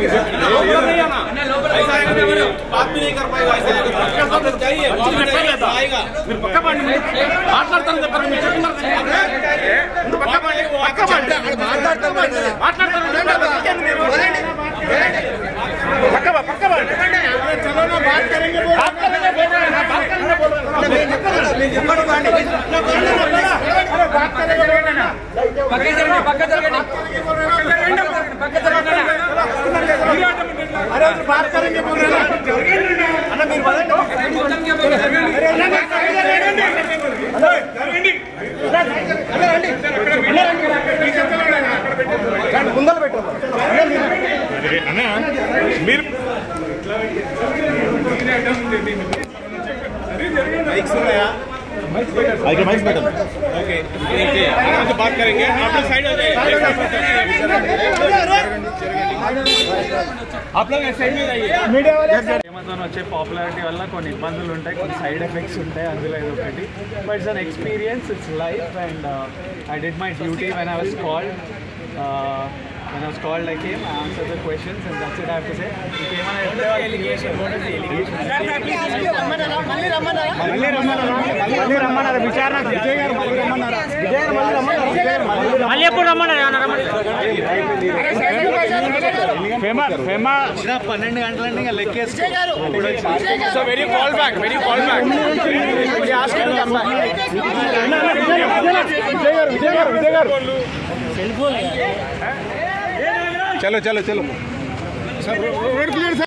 बात भी नहीं कर पाएगा ऐसे आप लोग जाइए वहाँ पे जाइए, तो आएगा మీరు పక్క పండి మాట్లాడతాను చెప్పండి మీరు చెప్తున్నారు మీరు పక్క పండి పక్క పండి మాట్లాడతాను ఇంకేంది మీరు? పక్క బా, పక్క పండి బాత్ కరెంగే బోలో నా, బాత్ కరెంగే బోలో నా. బాత్ కరెంగే బోలో నా. అరే బాత్ కరెంగే బోలో నా. అన్న మీరు పదండి అన్న, బాత్ కరెంగే జరగండి. అన్న, జరగండి. అన్న, రండి. అన్న, రండి. ఈ చెత్తలో రండి. అక్కడ పెట్టండి. ముందర పెట్టండి అన్న మీరు माइक्स ఉన్నాయా అయితే మైక్ పెట్టండి ओके देखिए आराम से बात करेंगे आप लोग साइड हो जाइए आप लोग साइड में जाइए అమెజాన్ వచ్చే పాపులారిటీ వల్ల కొన్ని ఇబ్బందులు ఉంటాయి కొన్ని సైడ్ ఎఫెక్ట్స్ ఉంటాయి అందులో ఇది ఒకటి but it's an experience it's life and I did my duty when I was called when I was called I came I answered the questions and that's it have to say ఇంకేమైనా చెప్తే allegation మళ్ళీ రమ్మన్నారా మళ్ళీ రమ్మన్నారా విచారణ విజయ్ గారు మళ్ళీ రమ్మన్నారా విజయ్ గారు మళ్ళీ రమ్మన్నారా విజయ్ గారు మళ్ళీ ఎప్పుడు రమ్మన్నారా ఫేమా ఫేమా పన్నెండు గంటలండి ఇంకా లెక్కేసి so very call back very call back Vijay గారు విజయ్ గారు విజయ్ గారు చలో చలో చలో సార్ రోడ్ క్లియర్ సార్